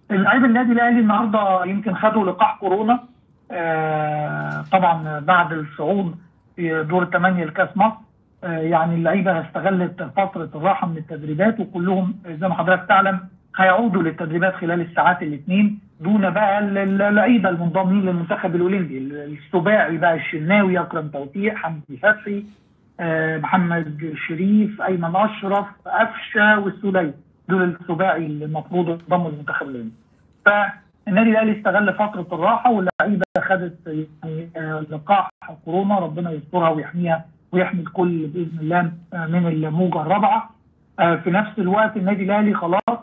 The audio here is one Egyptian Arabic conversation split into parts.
لعيبه النادي الاهلي النهارده يمكن خدوا لقاح كورونا آه طبعا بعد الصعود في دور الثمانيه لكاس مصر آه يعني اللعيبه استغلت فتره الراحه من التدريبات وكلهم زي ما حضرتك تعلم هيعودوا للتدريبات خلال الساعات الاثنين دون بقى اللعيبه المنضمين للمنتخب الاولمبي السباعي بقى الشناوي اكرم توفيق حمدي فتحي آه محمد شريف ايمن اشرف قفشه والسوليه دول السباعي اللي المفروض ينضموا للمنتخب الاولمبي فالنادي الاهلي استغل فتره الراحه واللعيبه خدت يعني آه لقاح كورونا ربنا يسترها ويحميها ويحمي الكل باذن الله من الموجه الرابعه آه في نفس الوقت النادي الاهلي خلاص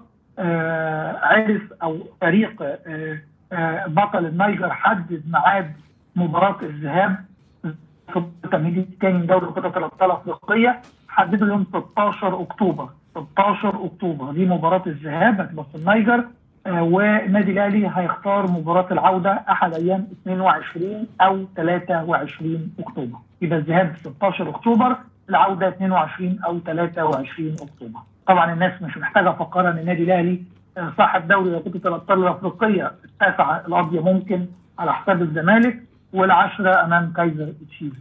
آه عرف او فريق آه آه بطل النيجر حدد ميعاد مباراه الذهاب في التمهيدي الثاني من دوري قطاع الابطال الافريقيه حددوا يوم 16 اكتوبر 16 اكتوبر دي مباراه الذهاب هتبقى في النيجر والنادي الاهلي هيختار مباراه العوده احد ايام 22 او 23 اكتوبر يبقى الذهاب 16 اكتوبر العوده 22 او 23 اكتوبر طبعا الناس مش محتاجه افكرها ان النادي الاهلي صاحب دوري رابطه الابطال الافريقيه التاسعه القاضيه ممكن على حساب الزمالك والعشره امام كايزر تشيفز.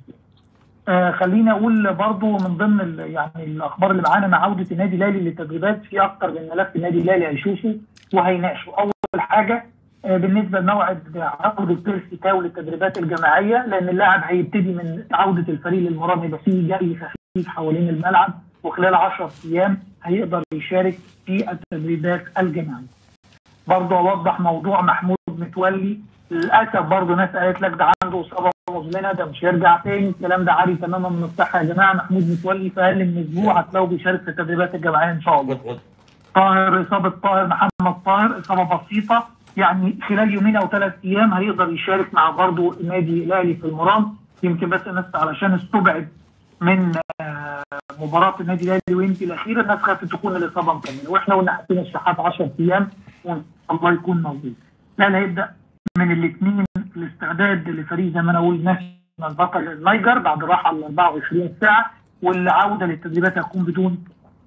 آه خليني اقول برضو من ضمن يعني الاخبار اللي معانا مع عوده النادي الاهلي للتدريبات في اكثر من ملف النادي الاهلي هيشوفه وهيناقشه. اول حاجه آه بالنسبه لموعد عوده بيرسي تاو للتدريبات الجماعيه لان اللاعب هيبتدي من عوده الفريق للمران يبقى فيه جري خفيف حوالين الملعب وخلال 10 ايام هيقدر يشارك في التدريبات الجماعيه. برضه اوضح موضوع محمود متولي للاسف برضه ناس قالت لك ده عنده اصابه مزمنه ده مش هيرجع تاني الكلام ده عاري تماما من الصحه يا جماعه محمود متولي في اقل من اسبوع هتلاقوا بيشارك في التدريبات الجماعيه ان شاء الله. طاهر اصابه طاهر محمد طاهر اصابه بسيطه يعني خلال يومين او ثلاث ايام هيقدر يشارك مع برضه النادي الاهلي في المران يمكن بس الناس علشان استبعد من مباراه النادي الاهلي ويمكن الاخيره الناس خافت تكون الاصابه مكمله واحنا قلنا حاطين الشحات 10 ايام وان شاء الله يكون موجود. لا هيبدا من الاثنين الاستعداد لفريق زي ما انا اقول ناشونال بطل النيجر بعد راحه ال 24 ساعه والعوده للتدريبات هتكون بدون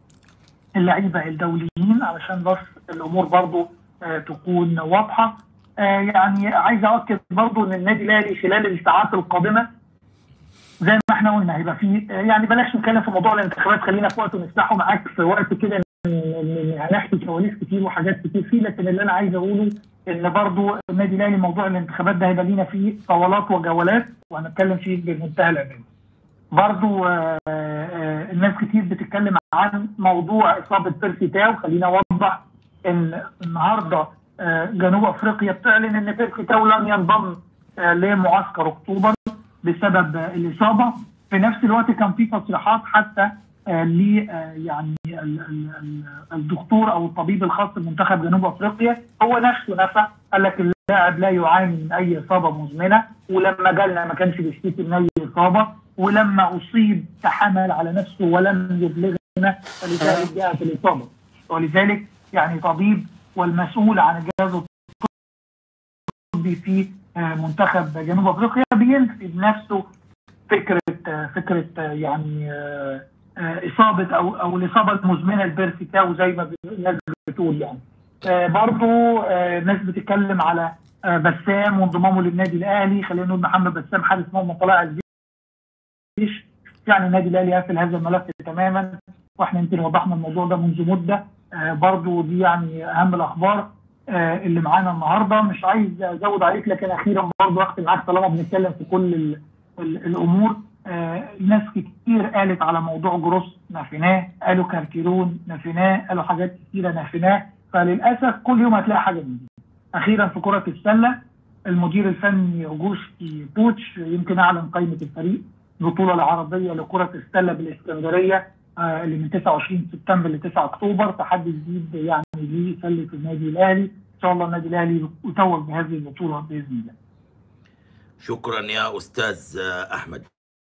اللعيبه الدوليين علشان بس الامور برضو آه تكون واضحه. آه يعني عايز اؤكد برضو ان النادي الاهلي خلال الساعات القادمه زي ما احنا قلنا هيبقى في يعني بلاش نتكلم في موضوع الانتخابات خلينا في وقت نفتحه معاك في وقت كده هنحكي كواليس كتير وحاجات كتير فيه لكن اللي انا عايز اقوله ان برضو النادي الاهلي موضوع الانتخابات ده هيبقى لينا فيه صولات وجولات وهنتكلم فيه بمنتهى الامان. برضو آآ آآ الناس كتير بتتكلم عن موضوع اصابه بيرسي تاو خلينا اوضح ان النهارده جنوب افريقيا بتعلن ان بيرسي تاو لن ينضم لمعسكر اكتوبر بسبب الاصابه في نفس الوقت كان في تصريحات حتى ل يعني الدكتور او الطبيب الخاص بمنتخب جنوب افريقيا هو نفسه نفى قال لك اللاعب لا يعاني من اي اصابه مزمنه ولما جالنا ما كانش بيشتكي من اي اصابه ولما اصيب تحمل على نفسه ولم يبلغنا فلذلك جاءت الاصابه ولذلك يعني طبيب والمسؤول عن الجهاز الطبي في منتخب جنوب افريقيا بينفي بنفسه فكره فكره يعني اصابه او او الاصابه المزمنه لبيرسي تاو زي ما الناس بتقول يعني. برضه ناس بتتكلم على بسام وانضمامه للنادي الاهلي خلينا نقول محمد بسام حارس مرمى طلائع الجيش يعني النادي الاهلي قافل هذا الملف تماما واحنا يمكن وضحنا الموضوع ده منذ مده برضه دي يعني اهم الاخبار اللي معانا النهارده مش عايز ازود عليك لكن اخيرا برضه اختم معاك طالما بنتكلم في كل ال ال الامور آه ناس كتير قالت على موضوع جروس نفيناه قالوا كاركيرون نفيناه قالوا حاجات كتيره نفيناه فللاسف كل يوم هتلاقي حاجه جديده اخيرا في كره السله المدير الفني اوجوستي بوتش يمكن اعلن قائمه الفريق البطوله العربيه لكره السله بالاسكندريه آه اللي من 29 سبتمبر ل 9 اكتوبر تحدي جديد يعني لسله النادي الاهلي ان شاء الله النادي الاهلي يتوج بهذه البطوله باذن الله شكرا يا استاذ احمد